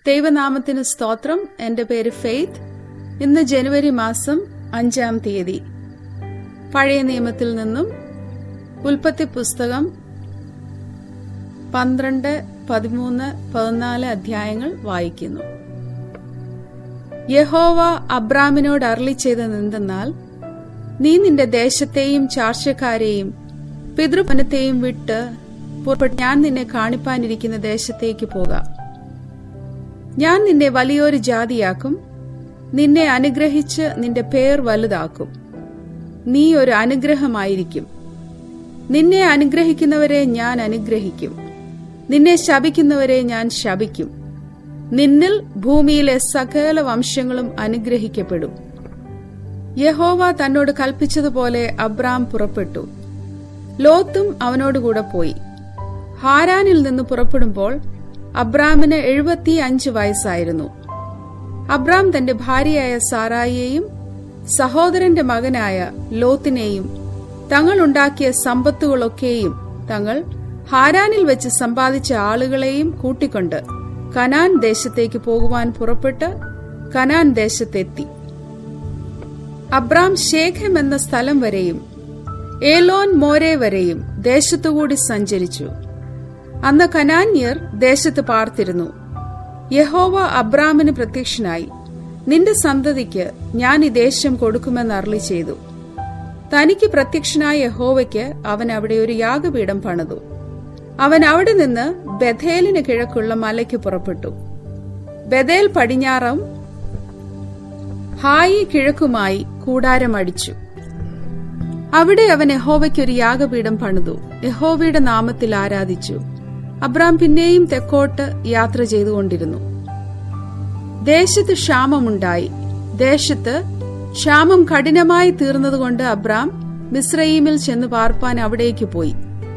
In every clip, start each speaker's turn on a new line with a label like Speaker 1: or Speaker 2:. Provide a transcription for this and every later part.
Speaker 1: ദൈവനാമത്തിന് സ്തോത്രം എന്റെ പേര് ഫെയ്ത്ത് ഇന്ന് ജനുവരി മാസം അഞ്ചാം തീയതി പഴയ നിയമത്തിൽ നിന്നും ഉൽപ്പത്തി പുസ്തകം പന്ത്രണ്ട് പതിമൂന്ന് പതിനാല് അധ്യായങ്ങൾ വായിക്കുന്നു യഹോവ അബ്രാമിനോട് അരളി ചെയ്തതെന്തെന്നാൽ നീ നിന്റെ ദേശത്തെയും ചാർച്ചക്കാരെയും പിതൃപനത്തെയും വിട്ട് പുറപ്പെട്ട് ഞാൻ നിന്നെ കാണിപ്പാനിരിക്കുന്ന ദേശത്തേക്ക് പോകാം ഞാൻ നിന്നെ വലിയൊരു ജാതിയാക്കും നിന്നെ അനുഗ്രഹിച്ച് നിന്റെ പേർ വലുതാക്കും നീ ഒരു അനുഗ്രഹമായിരിക്കും നിന്നെ അനുഗ്രഹിക്കുന്നവരെ ഞാൻ അനുഗ്രഹിക്കും നിന്നെ ശപിക്കുന്നവരെ ഞാൻ ശപിക്കും നിന്നിൽ ഭൂമിയിലെ സകല വംശങ്ങളും അനുഗ്രഹിക്കപ്പെടും യഹോവ തന്നോട് കൽപ്പിച്ചതുപോലെ അബ്രാം പുറപ്പെട്ടു ലോത്തും അവനോടുകൂടെ പോയി ഹാരാനിൽ നിന്ന് പുറപ്പെടുമ്പോൾ അബ്രാമിന് എഴുപത്തി അഞ്ച് വയസ്സായിരുന്നു അബ്രാം തന്റെ ഭാര്യയായ സാറായിയെയും സഹോദരന്റെ മകനായ ലോത്തിനെയും തങ്ങളുണ്ടാക്കിയ സമ്പത്തുകളൊക്കെയും തങ്ങൾ ഹാരാനിൽ വെച്ച് സമ്പാദിച്ച ആളുകളെയും കൂട്ടിക്കൊണ്ട് കനാൻ ദേശത്തേക്ക് പോകുവാൻ പുറപ്പെട്ട് കനാൻ ദേശത്തെത്തി അബ്രാം ശേഖം എന്ന സ്ഥലം വരെയും ഏലോൻ മോരെ വരെയും ദേശത്തുകൂടി സഞ്ചരിച്ചു അന്ന് കനാന്യർ ദേശത്ത് പാർത്തിരുന്നു യഹോവ അബ്രാമിന് പ്രത്യക്ഷനായി നിന്റെ സന്തതിക്ക് ഞാൻ ഈ ദേശം കൊടുക്കുമെന്ന് അരളി ചെയ്തു തനിക്ക് പ്രത്യക്ഷനായ യഹോവയ്ക്ക് അവൻ അവിടെ ഒരു യാഗപീഠം പണിതു അവൻ അവിടെ നിന്ന് ബഥേലിന് കിഴക്കുള്ള മലയ്ക്ക് പുറപ്പെട്ടു ബഥേൽ പടിഞ്ഞാറും ഹായി കിഴക്കുമായി കൂടാരമടിച്ചു അവിടെ അവൻ യഹോവയ്ക്ക് ഒരു യാഗപീഠം പണിതു യഹോവയുടെ നാമത്തിൽ ആരാധിച്ചു അബ്രാം പിന്നെയും തെക്കോട്ട് യാത്ര ചെയ്തുകൊണ്ടിരുന്നു ദേശത്ത് ക്ഷാമമുണ്ടായി ദേശത്ത് ക്ഷാമം കഠിനമായി തീർന്നതുകൊണ്ട് അബ്രാം മിസ്രയീമിൽ ചെന്ന് പാർപ്പാൻ അവിടേക്ക് പോയി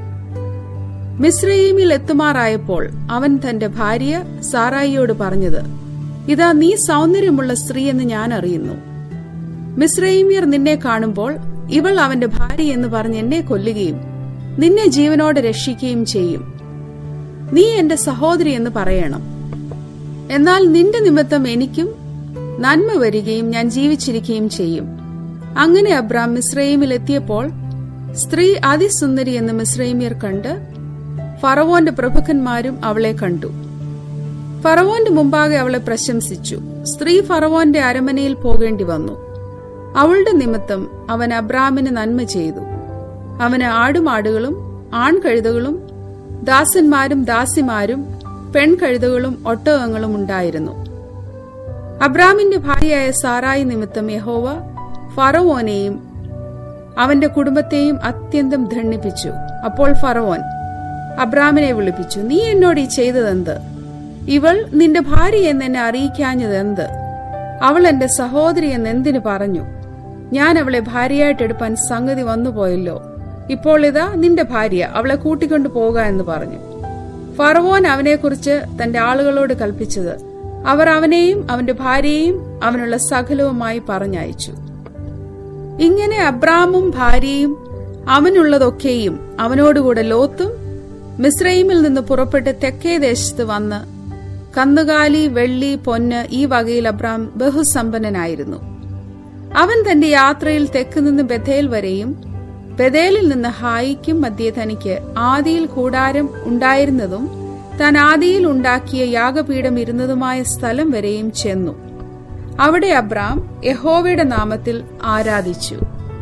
Speaker 1: മിസ്രയീമിൽ എത്തുമാറായപ്പോൾ അവൻ തന്റെ ഭാര്യ സാറായിയോട് പറഞ്ഞത് ഇതാ നീ സൗന്ദര്യമുള്ള സ്ത്രീ എന്ന് ഞാൻ അറിയുന്നു മിസ്രൈമിയർ നിന്നെ കാണുമ്പോൾ ഇവൾ അവന്റെ ഭാര്യ എന്ന് പറഞ്ഞ് എന്നെ കൊല്ലുകയും നിന്നെ ജീവനോടെ രക്ഷിക്കുകയും ചെയ്യും നീ എന്റെ സഹോദരി എന്ന് പറയണം എന്നാൽ നിന്റെ നിമിത്തം എനിക്കും നന്മ വരികയും ഞാൻ ജീവിച്ചിരിക്കുകയും ചെയ്യും അങ്ങനെ അബ്രാം മിസ്രൈമിൽ എത്തിയപ്പോൾ സ്ത്രീ അതിസുന്ദരി എന്ന് മിസ്രൈമിയർ കണ്ട് ഫറവോന്റെ പ്രഭുക്കന്മാരും അവളെ കണ്ടു ഫറവോന്റെ മുമ്പാകെ അവളെ പ്രശംസിച്ചു സ്ത്രീ ഫറവോന്റെ അരമനയിൽ പോകേണ്ടി വന്നു അവളുടെ നിമിത്തം അവൻ അബ്രാമിന് നന്മ ചെയ്തു അവന് ആടുമാടുകളും ആൺകഴുതകളും ദാസന്മാരും ദാസിമാരും പെൺകഴുതകളും ഒട്ടകങ്ങളും ഉണ്ടായിരുന്നു അബ്രാമിന്റെ ഭാര്യയായ സാറായി നിമിത്തം യഹോവ ഫറവോനെയും അവന്റെ കുടുംബത്തെയും അത്യന്തം ധണ്ണിപ്പിച്ചു അപ്പോൾ ഫറവോൻ അബ്രാമിനെ വിളിപ്പിച്ചു നീ എന്നോട് ഈ ചെയ്തതെന്ത് ഇവൾ നിന്റെ ഭാര്യ എന്ന് എന്നെ അറിയിക്കാഞ്ഞത് എന്ത് അവൾ എന്റെ സഹോദരി എന്ന് എന്തിനു പറഞ്ഞു ഞാൻ അവളെ ഭാര്യയായിട്ട് എടുപ്പാൻ സംഗതി വന്നുപോയല്ലോ ഇപ്പോൾ ഇതാ നിന്റെ ഭാര്യ അവളെ കൂട്ടിക്കൊണ്ടു പോക എന്ന് പറഞ്ഞു ഫറവോൻ അവനെക്കുറിച്ച് തന്റെ ആളുകളോട് കൽപ്പിച്ചത് അവർ അവനെയും അവന്റെ ഭാര്യയെയും അവനുള്ള സകലവുമായി പറഞ്ഞയച്ചു ഇങ്ങനെ അബ്രാമും ഭാര്യയും അവനുള്ളതൊക്കെയും അവനോടുകൂടെ ലോത്തും മിസ്രൈമിൽ നിന്ന് പുറപ്പെട്ട് തെക്കേ ദേശത്ത് വന്ന് കന്നുകാലി വെള്ളി പൊന്ന് ഈ വകയിൽ അബ്രാം ബഹുസമ്പന്നനായിരുന്നു അവൻ തന്റെ യാത്രയിൽ തെക്ക് നിന്ന് ബഥേൽ വരെയും ബഥേലിൽ നിന്ന് ഹായിക്കും മധ്യേ തനിക്ക് ആദിയിൽ കൂടാരം ഉണ്ടായിരുന്നതും താൻ ആദിയിൽ ഉണ്ടാക്കിയ യാഗപീഠം ഇരുന്നതുമായ സ്ഥലം വരെയും ചെന്നു അവിടെ അബ്രാം യഹോവയുടെ നാമത്തിൽ ആരാധിച്ചു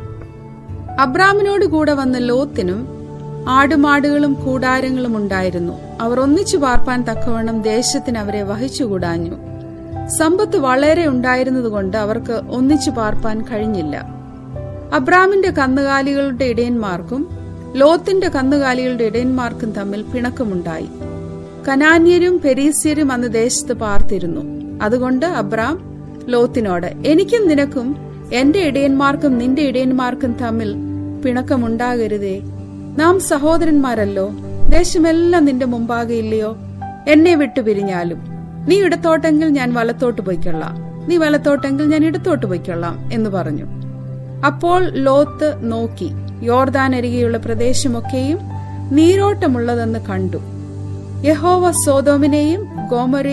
Speaker 1: അബ്രാമിനോട് കൂടെ വന്ന ലോത്തിനും ആടുമാടുകളും കൂടാരങ്ങളും ഉണ്ടായിരുന്നു അവർ ഒന്നിച്ചു പാർപ്പാൻ തക്കവണ്ണം ദേശത്തിന് അവരെ വഹിച്ചുകൂടാഞ്ഞു സമ്പത്ത് വളരെ ഉണ്ടായിരുന്നതുകൊണ്ട് അവർക്ക് ഒന്നിച്ചു പാർപ്പാൻ കഴിഞ്ഞില്ല അബ്രാമിന്റെ കന്നുകാലികളുടെ ഇടയന്മാർക്കും ലോത്തിന്റെ കന്നുകാലികളുടെ ഇടയന്മാർക്കും തമ്മിൽ പിണക്കമുണ്ടായി കനാന്യരും പെരീസ്യരും അന്ന് ദേശത്ത് പാർത്തിരുന്നു അതുകൊണ്ട് അബ്രാം ലോത്തിനോട് എനിക്കും നിനക്കും എന്റെ ഇടയന്മാർക്കും നിന്റെ ഇടയന്മാർക്കും തമ്മിൽ പിണക്കമുണ്ടാകരുതേ നാം സഹോദരന്മാരല്ലോ ദേശമെല്ലാം നിന്റെ മുമ്പാകെ ഇല്ലയോ എന്നെ വിട്ടു പിരിഞ്ഞാലും നീ ഇടത്തോട്ടെങ്കിൽ ഞാൻ വലത്തോട്ട് പോയിക്കൊള്ളാം നീ വലത്തോട്ടെങ്കിൽ ഞാൻ ഇടത്തോട്ട് പോയിക്കൊള്ളാം എന്ന് പറഞ്ഞു അപ്പോൾ ലോത്ത് നോക്കി യോർദാൻ അരികെയുള്ള പ്രദേശമൊക്കെയും നീരോട്ടമുള്ളതെന്ന് കണ്ടു യഹോവ സോതോമിനെയും ഗോമരെയും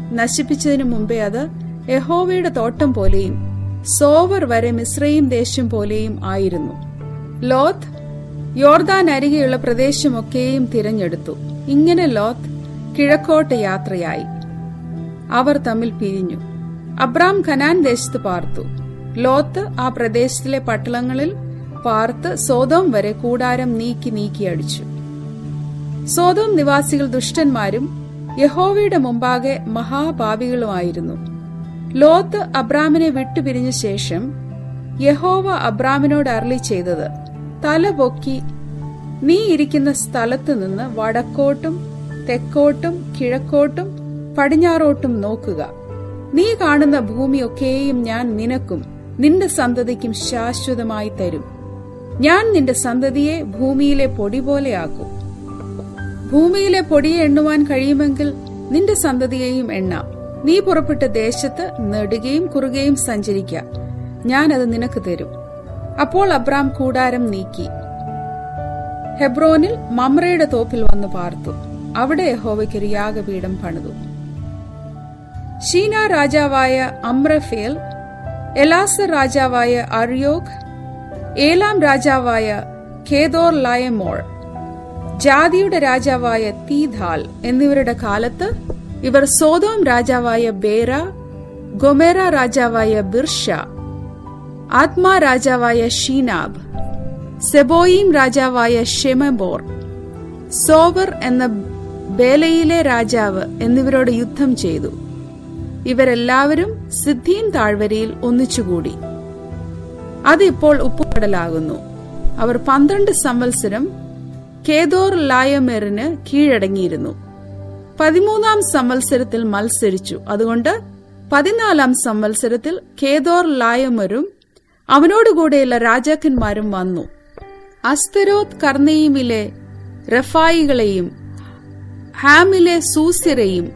Speaker 1: നശിപ്പിച്ചതിനു മുമ്പേ അത് യഹോവയുടെ തോട്ടം പോലെയും സോവർ വരെ മിശ്രയും ദേശം പോലെയും ആയിരുന്നു ലോത്ത് യോർദാൻ അരികെയുള്ള പ്രദേശമൊക്കെയും തിരഞ്ഞെടുത്തു ഇങ്ങനെ ലോത്ത് കിഴക്കോട്ട് യാത്രയായി അവർ തമ്മിൽ പിരിഞ്ഞു അബ്രാം ഖനാൻ ദേശത്ത് പാർത്തു ലോത്ത് ആ പ്രദേശത്തിലെ പട്ടളങ്ങളിൽ പാർത്ത് സോതോം വരെ കൂടാരം നീക്കി നീക്കി അടിച്ചു സോതോം നിവാസികൾ ദുഷ്ടന്മാരും യഹോവയുടെ മുമ്പാകെ മഹാഭാവികളുമായിരുന്നു ലോത്ത് അബ്രാമിനെ വിട്ടുപിരിഞ്ഞ ശേഷം യഹോവ അബ്രാമിനോട് അരളി ചെയ്തത് തല പൊക്കി നീ ഇരിക്കുന്ന സ്ഥലത്ത് നിന്ന് വടക്കോട്ടും തെക്കോട്ടും കിഴക്കോട്ടും പടിഞ്ഞാറോട്ടും നോക്കുക നീ കാണുന്ന ഭൂമിയൊക്കെയും ഞാൻ നിനക്കും നിന്റെ സന്തതിക്കും ശാശ്വതമായി തരും ഞാൻ നിന്റെ സന്തതിയെ ഭൂമിയിലെ പൊടി പോലെയാക്കും ഭൂമിയിലെ പൊടിയെ എണ്ണുവാൻ കഴിയുമെങ്കിൽ നിന്റെ സന്തതിയെയും എണ്ണാം നീ പുറപ്പെട്ട ദേശത്ത് നെടുകയും കുറുകയും സഞ്ചരിക്ക ഞാനത് നിനക്ക് തരും അപ്പോൾ അബ്രാം കൂടാരം നീക്കി ഹെബ്രോനിൽ മമ്രയുടെ തോപ്പിൽ വന്ന് പാർത്തു അവിടെ യഹോവയ്ക്കൊരു യാഗപീഠം പണിതു ഷീന രാജാവായ അമ്രഫേൽ എലാസർ രാജാവായ അർയോഗ് ഏലാം രാജാവായ ഖേദോർ ലയമോൾ ജാതിയുടെ രാജാവായ തീധാൽ എന്നിവരുടെ കാലത്ത് ഇവർ സോതോം രാജാവായ ബേര ഗൊമേര രാജാവായ ബിർഷ ആത്മാ രാജാവായ ഷീനാബ് സെബോയിം രാജാവായ ഷെമബോർ സോവർ എന്ന ബേലയിലെ രാജാവ് എന്നിവരോട് യുദ്ധം ചെയ്തു ഇവരെല്ലാവരും സിദ്ധീൻ താഴ്വരയിൽ ഒന്നിച്ചുകൂടി അതിപ്പോൾ ഉപ്പുകടലാകുന്നു അവർ പന്ത്രണ്ട് സംവത്സരം കേദോർ ലായമേറിന് കീഴടങ്ങിയിരുന്നു പതിമൂന്നാം സംവത്സരത്തിൽ മത്സരിച്ചു അതുകൊണ്ട് പതിനാലാം സംവത്സരത്തിൽ കേദോർ ലായമരും അവനോടുകൂടെയുള്ള രാജാക്കന്മാരും വന്നു അസ്തരോത്ത് കർണയിമിലെ റഫായികളെയും ഹാമിലെ സൂസിറയും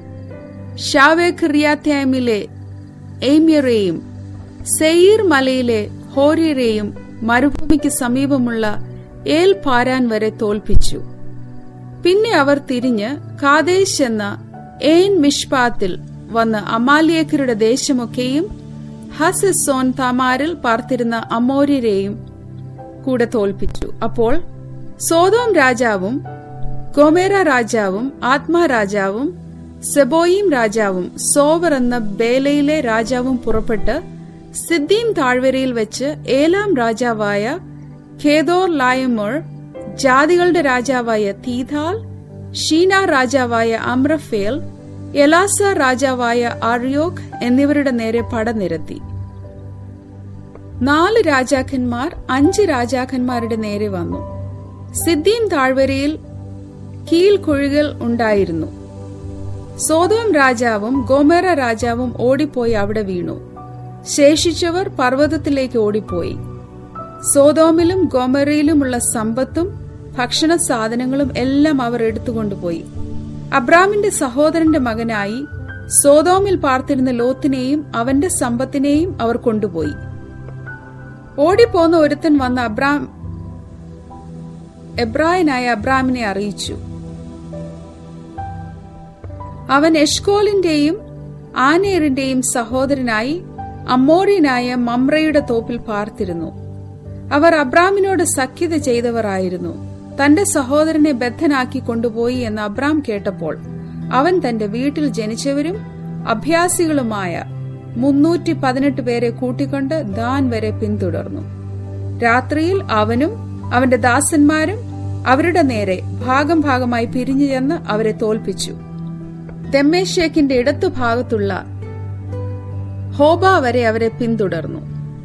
Speaker 1: ഷാവേഖിറിയാത്യാമിലെ എയ്മ്യറെയും സെയീർ മലയിലെ ഹോര്യരെയും മരുഭൂമിക്ക് സമീപമുള്ള ഏൽ പാരാൻ വരെ തോൽപ്പിച്ചു പിന്നെ അവർ തിരിഞ്ഞ് കാദേശ് എന്ന ഏൻ മിഷ്പാത്തിൽ വന്ന് അമാലിയക്കരുടെ ദേശമൊക്കെയും ഹസസോൻ താമാരിൽ പാർത്തിരുന്ന അമോര്യരെയും കൂടെ തോൽപ്പിച്ചു അപ്പോൾ സോതോം രാജാവും ഗോമേര രാജാവും ആത്മാ രാജാവും സെബോയിം രാജാവും സോവർ എന്ന ബേലയിലെ രാജാവും പുറപ്പെട്ട് സിദ്ദീം താഴ്വരയിൽ വെച്ച് ഏലാം രാജാവായ ഖേദോർ ലായമോൾ ജാതികളുടെ രാജാവായ തീഥാൽ ഷീന രാജാവായ അമ്രഫേൽ എലാസ രാജാവായ ആർയോഗ് എന്നിവരുടെ നേരെ പടനിരത്തി നാല് രാജാക്കന്മാർ അഞ്ച് രാജാക്കന്മാരുടെ നേരെ വന്നു സിദ്ദീം താഴ്വരയിൽ കീഴ്ക്കൊഴുകൾ ഉണ്ടായിരുന്നു സോതോം രാജാവും ഗോമേറ രാജാവും ഓടിപ്പോയി അവിടെ വീണു ശേഷിച്ചവർ പർവ്വതത്തിലേക്ക് ഓടിപ്പോയി സോതോമിലും ഗോമറയിലുമുള്ള സമ്പത്തും ഭക്ഷണ സാധനങ്ങളും എല്ലാം അവർ എടുത്തുകൊണ്ടുപോയി അബ്രാമിന്റെ സഹോദരന്റെ മകനായി സോതോമിൽ പാർത്തിരുന്ന ലോത്തിനെയും അവന്റെ സമ്പത്തിനെയും അവർ കൊണ്ടുപോയി ഓടിപ്പോന്ന ഒരുത്തൻ വന്ന് അബ്രാം എബ്രായനായ അബ്രാമിനെ അറിയിച്ചു അവൻ എഷ്കോലിന്റെയും ആനേറിന്റെയും സഹോദരനായി അമ്മോറിയനായ മമ്രയുടെ തോപ്പിൽ പാർത്തിരുന്നു അവർ അബ്രാമിനോട് സഖ്യത ചെയ്തവരായിരുന്നു തന്റെ സഹോദരനെ ബദ്ധനാക്കി കൊണ്ടുപോയി എന്ന് അബ്രാം കേട്ടപ്പോൾ അവൻ തന്റെ വീട്ടിൽ ജനിച്ചവരും അഭ്യാസികളുമായ മുന്നൂറ്റി പതിനെട്ട് പേരെ കൂട്ടിക്കൊണ്ട് ദാൻ വരെ പിന്തുടർന്നു രാത്രിയിൽ അവനും അവന്റെ ദാസന്മാരും അവരുടെ നേരെ ഭാഗം ഭാഗമായി പിരിഞ്ഞു ചെന്ന് അവരെ തോൽപ്പിച്ചു ദമ്മേഷേക്കിന്റെ ഇടത്തു ഭാഗത്തുള്ള ഹോബ വരെ അവരെ പിന്തുടർന്നു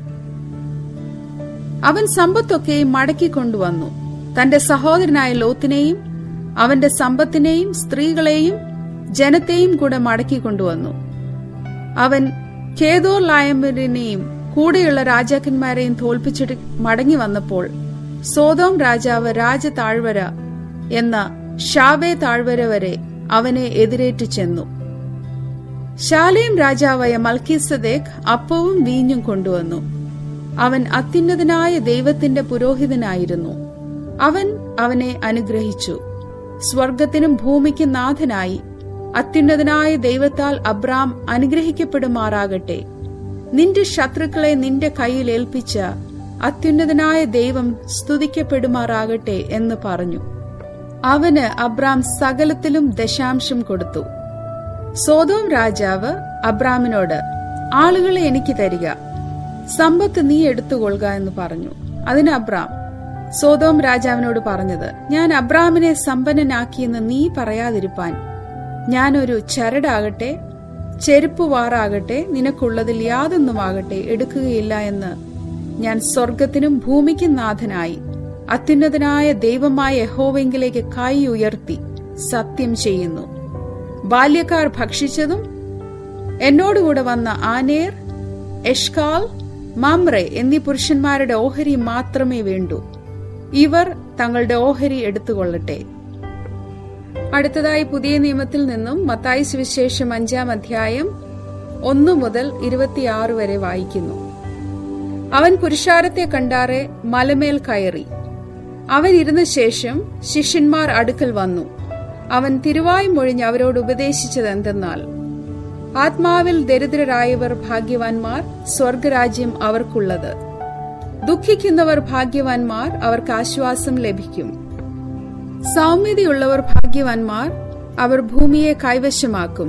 Speaker 1: അവൻ സമ്പത്തൊക്കെയും മടക്കിക്കൊണ്ടുവന്നു തന്റെ സഹോദരനായ ലോത്തിനെയും അവന്റെ സമ്പത്തിനെയും സ്ത്രീകളെയും ജനത്തെയും കൂടെ മടക്കിക്കൊണ്ടുവന്നു അവൻ കേദോർ ലായമ്പരിനെയും കൂടെയുള്ള രാജാക്കന്മാരെയും തോൽപ്പിച്ചിട്ട് മടങ്ങി വന്നപ്പോൾ സോതോം രാജാവ് രാജ താഴ്വര എന്ന ഷാവേ താഴ്വര വരെ അവനെ എതിരേറ്റു ചെന്നു ശാലേം രാജാവായ മൽക്കീസദേക്ക് അപ്പവും വീഞ്ഞും കൊണ്ടുവന്നു അവൻ അത്യുന്നതനായ ദൈവത്തിന്റെ പുരോഹിതനായിരുന്നു അവൻ അവനെ അനുഗ്രഹിച്ചു സ്വർഗത്തിനും ഭൂമിക്കും നാഥനായി അത്യുന്നതനായ ദൈവത്താൽ അബ്രാം അനുഗ്രഹിക്കപ്പെടുമാറാകട്ടെ നിന്റെ ശത്രുക്കളെ നിന്റെ കയ്യിൽ ഏൽപ്പിച്ച അത്യുന്നതനായ ദൈവം സ്തുതിക്കപ്പെടുമാറാകട്ടെ എന്ന് പറഞ്ഞു അവന് അബ്രാം സകലത്തിലും ദശാംശം കൊടുത്തു സോതോം രാജാവ് അബ്രാമിനോട് ആളുകളെ എനിക്ക് തരിക സമ്പത്ത് നീ എടുത്തുകൊള്ളുക എന്ന് പറഞ്ഞു അതിന് അബ്രാം സോതോം രാജാവിനോട് പറഞ്ഞത് ഞാൻ അബ്രാമിനെ സമ്പന്നനാക്കിയെന്ന് നീ പറയാതിരിപ്പാൻ ഞാനൊരു ചരടാകട്ടെ ചെരുപ്പുവാറാകട്ടെ നിനക്കുള്ളതിൽ യാതൊന്നുമാകട്ടെ എടുക്കുകയില്ല എന്ന് ഞാൻ സ്വർഗത്തിനും ഭൂമിക്കും നാഥനായി അത്യുന്നതനായ ദൈവമായ യഹോവെങ്കിലേക്ക് കൈ ഉയർത്തി സത്യം ചെയ്യുന്നു ബാല്യക്കാർ ഭക്ഷിച്ചതും എന്നോടുകൂടെ വന്ന ആനേർ എഷ്കാൽ മമ്രെ എന്നീ പുരുഷന്മാരുടെ ഓഹരി മാത്രമേ വേണ്ടൂ ഇവർ തങ്ങളുടെ ഓഹരി എടുത്തുകൊള്ളട്ടെ അടുത്തതായി പുതിയ നിയമത്തിൽ നിന്നും മത്തായി സുവിശേഷം അഞ്ചാം അധ്യായം ഒന്നു മുതൽ ഇരുപത്തിയാറ് വരെ വായിക്കുന്നു അവൻ പുരുഷാരത്തെ കണ്ടാറെ മലമേൽ കയറി അവൻ ഇരുന്ന ശേഷം ശിഷ്യന്മാർ അടുക്കൽ വന്നു അവൻ തിരുവായി മൊഴിഞ്ഞ് അവരോട് ഉപദേശിച്ചത് എന്തെന്നാൽ ആത്മാവിൽ ദരിദ്രരായവർ ഭാഗ്യവാന്മാർ സ്വർഗരാജ്യം അവർക്കുള്ളത് ദുഃഖിക്കുന്നവർ ഭാഗ്യവാന്മാർ അവർക്ക് ആശ്വാസം ലഭിക്കും സൗമ്യതയുള്ളവർ ഭാഗ്യവാന്മാർ അവർ ഭൂമിയെ കൈവശമാക്കും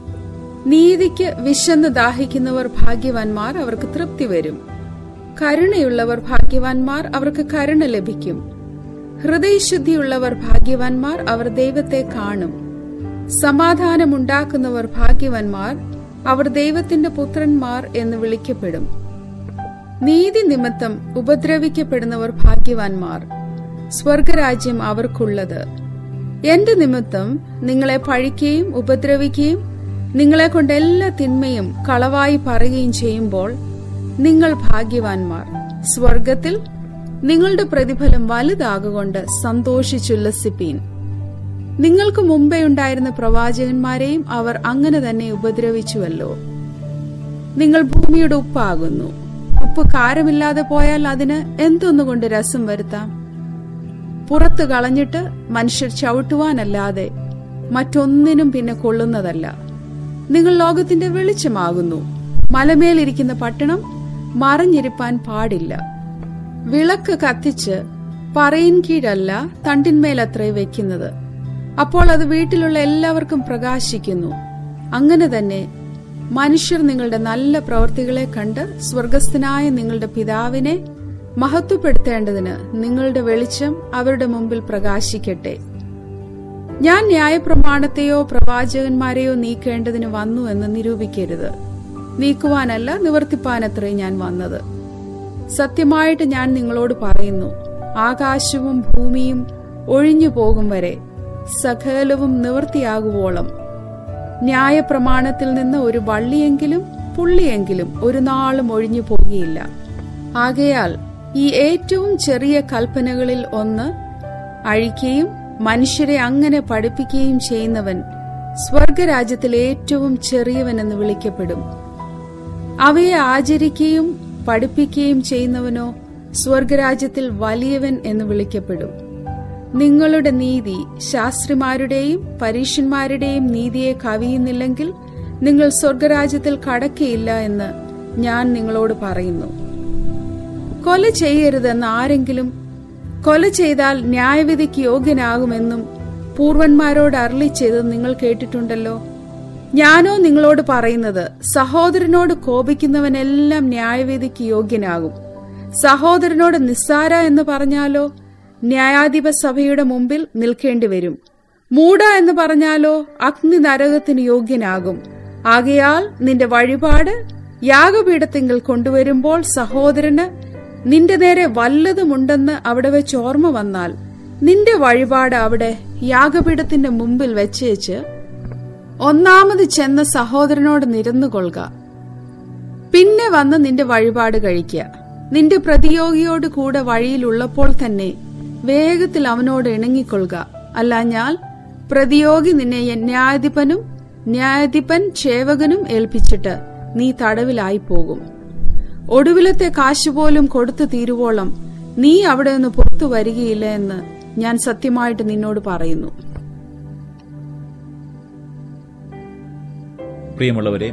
Speaker 1: നീതിക്ക് വിശന്ന് ദാഹിക്കുന്നവർ ഭാഗ്യവാന്മാർ അവർക്ക് തൃപ്തി വരും കരുണയുള്ളവർ ഭാഗ്യവാന്മാർ അവർക്ക് കരുണ ലഭിക്കും ഹൃദയശുദ്ധിയുള്ളവർ ഭാഗ്യവാന്മാർ അവർ ദൈവത്തെ കാണും സമാധാനമുണ്ടാക്കുന്നവർ ഭാഗ്യവാന്മാർ അവർ ദൈവത്തിന്റെ പുത്രന്മാർ എന്ന് വിളിക്കപ്പെടും നീതി നിമിത്തം ഉപദ്രവിക്കപ്പെടുന്നവർ ഭാഗ്യവാന്മാർ സ്വർഗരാജ്യം അവർക്കുള്ളത് എന്റെ നിമിത്തം നിങ്ങളെ പഴിക്കുകയും ഉപദ്രവിക്കുകയും നിങ്ങളെ കൊണ്ട് എല്ലാ തിന്മയും കളവായി പറയുകയും ചെയ്യുമ്പോൾ നിങ്ങൾ ഭാഗ്യവാന്മാർ സ്വർഗത്തിൽ നിങ്ങളുടെ പ്രതിഫലം വലുതാകൊണ്ട് സന്തോഷിച്ചുല്ലസിപ്പീൻ നിങ്ങൾക്ക് മുമ്പേ ഉണ്ടായിരുന്ന പ്രവാചകന്മാരെയും അവർ അങ്ങനെ തന്നെ ഉപദ്രവിച്ചുവല്ലോ നിങ്ങൾ ഭൂമിയുടെ ഉപ്പാകുന്നു ഉപ്പ് കാരമില്ലാതെ പോയാൽ അതിന് എന്തൊന്നുകൊണ്ട് രസം വരുത്താം പുറത്തു കളഞ്ഞിട്ട് മനുഷ്യർ ചവിട്ടുവാനല്ലാതെ മറ്റൊന്നിനും പിന്നെ കൊള്ളുന്നതല്ല നിങ്ങൾ ലോകത്തിന്റെ വെളിച്ചമാകുന്നു മലമേലിരിക്കുന്ന പട്ടണം മറഞ്ഞിരിപ്പാൻ പാടില്ല വിളക്ക് കത്തിച്ച് പറയിൻ കീഴല്ല തണ്ടിന്മേലത്രേ വെക്കുന്നത് അപ്പോൾ അത് വീട്ടിലുള്ള എല്ലാവർക്കും പ്രകാശിക്കുന്നു അങ്ങനെ തന്നെ മനുഷ്യർ നിങ്ങളുടെ നല്ല പ്രവൃത്തികളെ കണ്ട് സ്വർഗസ്ഥനായ നിങ്ങളുടെ പിതാവിനെ മഹത്വപ്പെടുത്തേണ്ടതിന് നിങ്ങളുടെ വെളിച്ചം അവരുടെ മുമ്പിൽ പ്രകാശിക്കട്ടെ ഞാൻ ന്യായപ്രമാണത്തെയോ പ്രവാചകന്മാരെയോ നീക്കേണ്ടതിന് വന്നു എന്ന് നിരൂപിക്കരുത് നീക്കുവാനല്ല നിവർത്തിപ്പാനത്രേ ഞാൻ വന്നത് സത്യമായിട്ട് ഞാൻ നിങ്ങളോട് പറയുന്നു ആകാശവും ഭൂമിയും ഒഴിഞ്ഞു പോകും വരെ സകലവും നിവൃത്തിയാകുവോളം ന്യായപ്രമാണത്തിൽ നിന്ന് ഒരു വള്ളിയെങ്കിലും പുള്ളിയെങ്കിലും ഒരു നാളും ഒഴിഞ്ഞു പോകുകയില്ല ആകയാൽ ഈ ഏറ്റവും ചെറിയ കൽപ്പനകളിൽ ഒന്ന് അഴിക്കുകയും മനുഷ്യരെ അങ്ങനെ പഠിപ്പിക്കുകയും ചെയ്യുന്നവൻ സ്വർഗരാജ്യത്തിൽ ഏറ്റവും ചെറിയവനെന്ന് വിളിക്കപ്പെടും അവയെ ആചരിക്കുകയും പഠിപ്പിക്കുകയും ചെയ്യുന്നവനോ സ്വർഗരാജ്യത്തിൽ വലിയവൻ എന്ന് വിളിക്കപ്പെടും നിങ്ങളുടെ നീതി ശാസ്ത്രിമാരുടെയും പരീഷന്മാരുടെയും നീതിയെ കവിയുന്നില്ലെങ്കിൽ നിങ്ങൾ സ്വർഗരാജ്യത്തിൽ കടക്കയില്ല എന്ന് ഞാൻ നിങ്ങളോട് പറയുന്നു കൊല ചെയ്യരുതെന്ന് ആരെങ്കിലും കൊല ചെയ്താൽ ന്യായവിധിക്ക് യോഗ്യനാകുമെന്നും പൂർവന്മാരോട് അരളി ചെയ്തത് നിങ്ങൾ കേട്ടിട്ടുണ്ടല്ലോ ഞാനോ നിങ്ങളോട് പറയുന്നത് സഹോദരനോട് കോപിക്കുന്നവനെല്ലാം ന്യായവിധിക്ക് യോഗ്യനാകും സഹോദരനോട് നിസ്സാര എന്ന് പറഞ്ഞാലോ ന്യായാധിപ സഭയുടെ മുമ്പിൽ നിൽക്കേണ്ടി വരും മൂട എന്ന് പറഞ്ഞാലോ അഗ്നി നരകത്തിന് യോഗ്യനാകും ആകയാൽ നിന്റെ വഴിപാട് യാഗപീഠത്തിങ്കിൽ കൊണ്ടുവരുമ്പോൾ സഹോദരന് നിന്റെ നേരെ വല്ലതുമുണ്ടെന്ന് അവിടെ വെച്ച് ഓർമ്മ വന്നാൽ നിന്റെ വഴിപാട് അവിടെ യാഗപീഠത്തിന്റെ മുമ്പിൽ വെച്ചേച്ച് ഒന്നാമത് ചെന്ന സഹോദരനോട് നിരന്നുകൊള്ളുക പിന്നെ വന്ന് നിന്റെ വഴിപാട് കഴിക്കുക നിന്റെ പ്രതിയോഗിയോട് കൂടെ വഴിയിലുള്ളപ്പോൾ തന്നെ വേഗത്തിൽ അവനോട് ഇണങ്ങിക്കൊള്ളുക അല്ലാഞ്ഞാൽ പ്രതിയോഗി നിന്നെ ന്യായാധിപനും ന്യായാധിപൻ ചേവകനും ഏൽപ്പിച്ചിട്ട് നീ തടവിലായി പോകും ഒടുവിലത്തെ കാശുപോലും കൊടുത്തു തീരുവോളം നീ അവിടെ നിന്ന് പുറത്തു വരികയില്ല എന്ന് ഞാൻ സത്യമായിട്ട് നിന്നോട് പറയുന്നു
Speaker 2: പ്രിയമുള്ളവരെ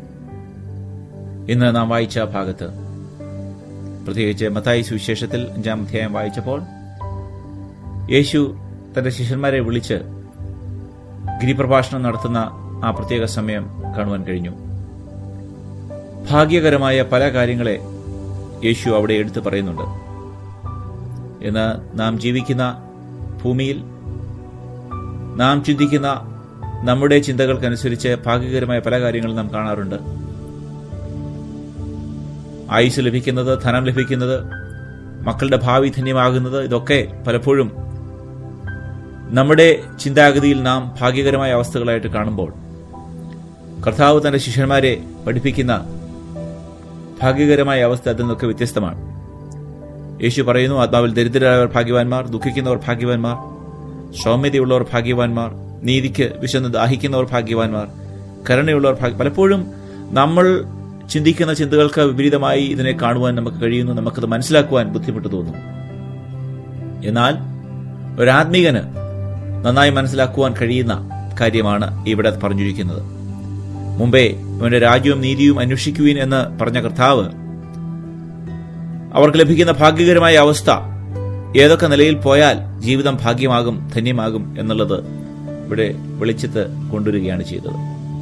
Speaker 2: ഇന്ന് നാം വായിച്ച ഭാഗത്ത് പ്രത്യേകിച്ച് മത്തായി സുവിശേഷത്തിൽ അഞ്ചാം അധ്യായം വായിച്ചപ്പോൾ യേശു തന്റെ ശിഷ്യന്മാരെ വിളിച്ച് ഗിരിപ്രഭാഷണം നടത്തുന്ന ആ പ്രത്യേക സമയം കാണുവാൻ കഴിഞ്ഞു ഭാഗ്യകരമായ പല കാര്യങ്ങളെ യേശു അവിടെ എടുത്തു പറയുന്നുണ്ട് ഇന്ന് നാം ജീവിക്കുന്ന ഭൂമിയിൽ നാം ചിന്തിക്കുന്ന നമ്മുടെ ചിന്തകൾക്കനുസരിച്ച് ഭാഗ്യകരമായ പല കാര്യങ്ങളും നാം കാണാറുണ്ട് ആയുസ് ലഭിക്കുന്നത് ധനം ലഭിക്കുന്നത് മക്കളുടെ ഭാവി ധന്യമാകുന്നത് ഇതൊക്കെ പലപ്പോഴും നമ്മുടെ ചിന്താഗതിയിൽ നാം ഭാഗ്യകരമായ അവസ്ഥകളായിട്ട് കാണുമ്പോൾ കർത്താവ് തന്റെ ശിഷ്യന്മാരെ പഠിപ്പിക്കുന്ന ഭാഗ്യകരമായ അവസ്ഥ അതിൽ നിന്നൊക്കെ വ്യത്യസ്തമാണ് യേശു പറയുന്നു ആത്മാവിൽ ദരിദ്രരായവർ ഭാഗ്യവാന്മാർ ദുഃഖിക്കുന്നവർ ഭാഗ്യവാന്മാർ സൗമ്യതയുള്ളവർ ഭാഗ്യവാന്മാർ നീതിക്ക് വിശന്ന് ദാഹിക്കുന്നവർ ഭാഗ്യവാന്മാർ കരുണയുള്ളവർ ഭാഗ്യ പലപ്പോഴും നമ്മൾ ചിന്തിക്കുന്ന ചിന്തകൾക്ക് വിപരീതമായി ഇതിനെ കാണുവാൻ നമുക്ക് കഴിയുന്നു നമുക്കത് മനസ്സിലാക്കുവാൻ ബുദ്ധിമുട്ട് തോന്നുന്നു എന്നാൽ ഒരാത്മീകന് നന്നായി മനസ്സിലാക്കുവാൻ കഴിയുന്ന കാര്യമാണ് ഇവിടെ പറഞ്ഞിരിക്കുന്നത് മുമ്പേ അവന്റെ രാജ്യവും നീതിയും അന്വേഷിക്കുവീൻ എന്ന് പറഞ്ഞ കർത്താവ് അവർക്ക് ലഭിക്കുന്ന ഭാഗ്യകരമായ അവസ്ഥ ഏതൊക്കെ നിലയിൽ പോയാൽ ജീവിതം ഭാഗ്യമാകും ധന്യമാകും എന്നുള്ളത് ഇവിടെ വെളിച്ചത്ത് കൊണ്ടുവരികയാണ് ചെയ്തത്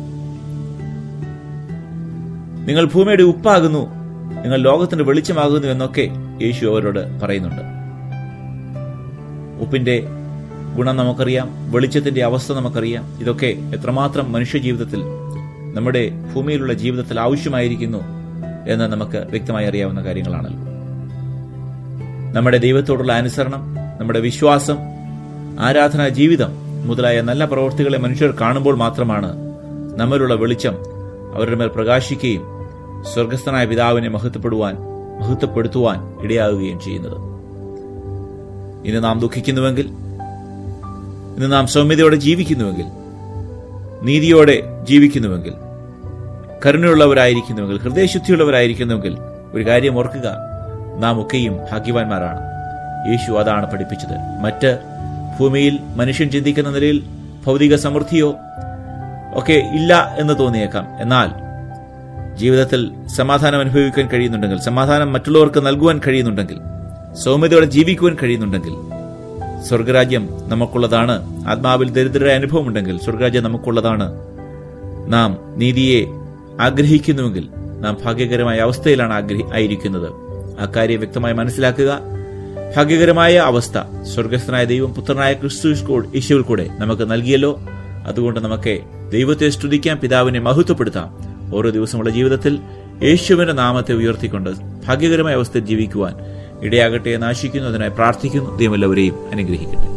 Speaker 2: നിങ്ങൾ ഭൂമിയുടെ ഉപ്പാകുന്നു നിങ്ങൾ ലോകത്തിന്റെ വെളിച്ചമാകുന്നു എന്നൊക്കെ യേശു അവരോട് പറയുന്നുണ്ട് ഉപ്പിന്റെ ഗുണം നമുക്കറിയാം വെളിച്ചത്തിന്റെ അവസ്ഥ നമുക്കറിയാം ഇതൊക്കെ എത്രമാത്രം മനുഷ്യ ജീവിതത്തിൽ നമ്മുടെ ഭൂമിയിലുള്ള ജീവിതത്തിൽ ആവശ്യമായിരിക്കുന്നു എന്ന് നമുക്ക് വ്യക്തമായി അറിയാവുന്ന കാര്യങ്ങളാണല്ലോ നമ്മുടെ ദൈവത്തോടുള്ള അനുസരണം നമ്മുടെ വിശ്വാസം ആരാധനാ ജീവിതം മുതലായ നല്ല പ്രവൃത്തികളെ മനുഷ്യർ കാണുമ്പോൾ മാത്രമാണ് നമ്മളുള്ള വെളിച്ചം അവരുടെ മേൽ പ്രകാശിക്കുകയും സ്വർഗസ്ഥനായ പിതാവിനെ മഹത്വപ്പെടുവാൻ മഹത്വപ്പെടുത്തുവാൻ ഇടയാകുകയും ചെയ്യുന്നത് ഇന്ന് നാം ദുഃഖിക്കുന്നുവെങ്കിൽ ഇന്ന് നാം സൗമ്യതയോടെ ജീവിക്കുന്നുവെങ്കിൽ നീതിയോടെ ജീവിക്കുന്നുവെങ്കിൽ കരുണയുള്ളവരായിരിക്കുന്നുവെങ്കിൽ ഹൃദയശുദ്ധിയുള്ളവരായിരിക്കുന്നുവെങ്കിൽ ഒരു കാര്യം ഓർക്കുക നാം ഒക്കെയും ഭാഗ്യവാന്മാരാണ് യേശു അതാണ് പഠിപ്പിച്ചത് മറ്റ് ഭൂമിയിൽ മനുഷ്യൻ ചിന്തിക്കുന്ന നിലയിൽ ഭൗതിക സമൃദ്ധിയോ ഒക്കെ ഇല്ല എന്ന് തോന്നിയേക്കാം എന്നാൽ ജീവിതത്തിൽ സമാധാനം അനുഭവിക്കാൻ കഴിയുന്നുണ്ടെങ്കിൽ സമാധാനം മറ്റുള്ളവർക്ക് നൽകുവാൻ കഴിയുന്നുണ്ടെങ്കിൽ സൗമ്യതയോടെ ജീവിക്കുവാൻ കഴിയുന്നുണ്ടെങ്കിൽ സ്വർഗരാജ്യം നമുക്കുള്ളതാണ് ആത്മാവിൽ ദരിദ്രരായ അനുഭവമുണ്ടെങ്കിൽ സ്വർഗരാജ്യം നമുക്കുള്ളതാണ് നാം നീതിയെ ആഗ്രഹിക്കുന്നുവെങ്കിൽ നാം ഭാഗ്യകരമായ അവസ്ഥയിലാണ് ആഗ്രഹി ആയിരിക്കുന്നത് ആ കാര്യം വ്യക്തമായി മനസ്സിലാക്കുക ഭാഗ്യകരമായ അവസ്ഥ സ്വർഗസ്ഥനായ ദൈവം പുത്രനായ ക്രിസ്തു യേശുവിൽ കൂടെ നമുക്ക് നൽകിയല്ലോ അതുകൊണ്ട് നമുക്ക് ദൈവത്തെ സ്തുതിക്കാം പിതാവിനെ മഹത്വപ്പെടുത്താം ഓരോ ദിവസമുള്ള ജീവിതത്തിൽ യേശുവിന്റെ നാമത്തെ ഉയർത്തിക്കൊണ്ട് ഭാഗ്യകരമായ അവസ്ഥയിൽ ജീവിക്കുവാൻ ഇടയാകട്ടെ എന്ന് ആശിക്കുന്നു അതിനായി പ്രാർത്ഥിക്കുന്നു ദൈവം എല്ലാവരെയും അനുഗ്രഹിക്കട്ടെ